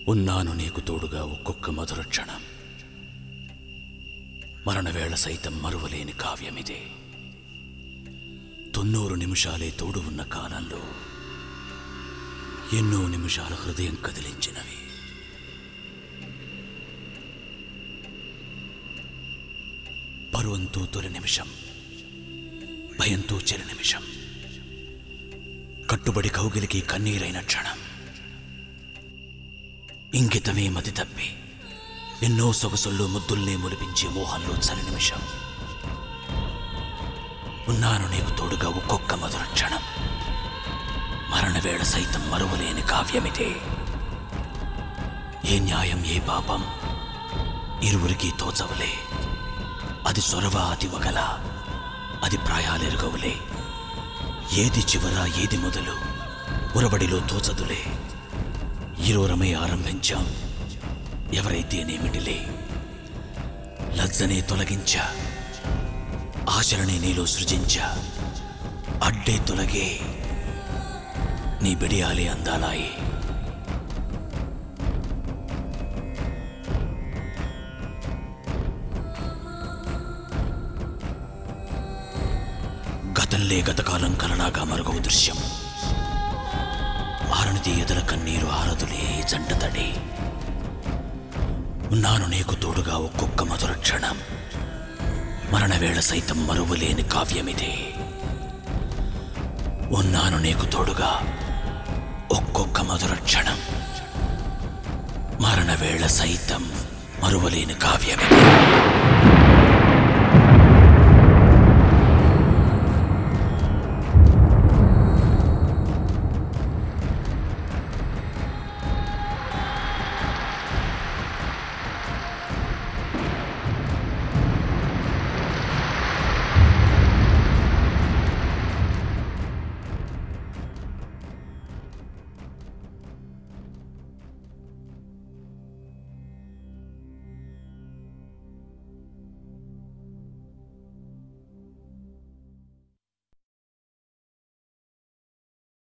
ఉన్నాను నీకు తోడుగా ఒక్కొక్క మధుర క్షణం మరణవేళ సైతం మరువలేని కావ్యమిదే తొన్నూరు నిమిషాలే తోడు ఉన్న కాలంలో ఎన్నో నిమిషాల హృదయం కదిలించినవి పరువంతో తొలి నిమిషం భయంతో చెరి నిమిషం కట్టుబడి కౌగిలికి కన్నీరైన క్షణం ఇంకితమే మతి తప్పి ఎన్నో సొగసుల్లో ముద్దుల్నే ములిపించే మోహంలో చలి నిమిషం ఉన్నాను నీకు తోడుగా ఒక్కొక్క మధుర క్షణం మరణవేళ సైతం మరువలేని కావ్యమిదే ఏ న్యాయం ఏ పాపం ఇరువురికి తోచవులే అది సొరవ అది వగల అది ప్రాయాలెరుగవులే ఏది చివర ఏది మొదలు ఉరవడిలో తోచదులే ఇరోరమై ఆరంభించాం ఎవరైతేనేమిటిలే లజ్జనే తొలగించా ఆచరణే నీలో సృజించా అడ్డే తొలగే నీ బిడియాలే అందాలాయి గతంలే గతకాలం కలలాగా మరొక దృశ్యం ఆరణిది ఎదల కన్నీరు ఆరదులే జంట తడి ఉన్నాను నీకు తోడుగా ఒక్కొక్క మధుర క్షణం మరణవేళ సైతం మరువలేని కావ్యమిదే ఉన్నాను నీకు తోడుగా ఒక్కొక్క మధుర క్షణం మరణవేళ సైతం మరువలేని కావ్యమిదే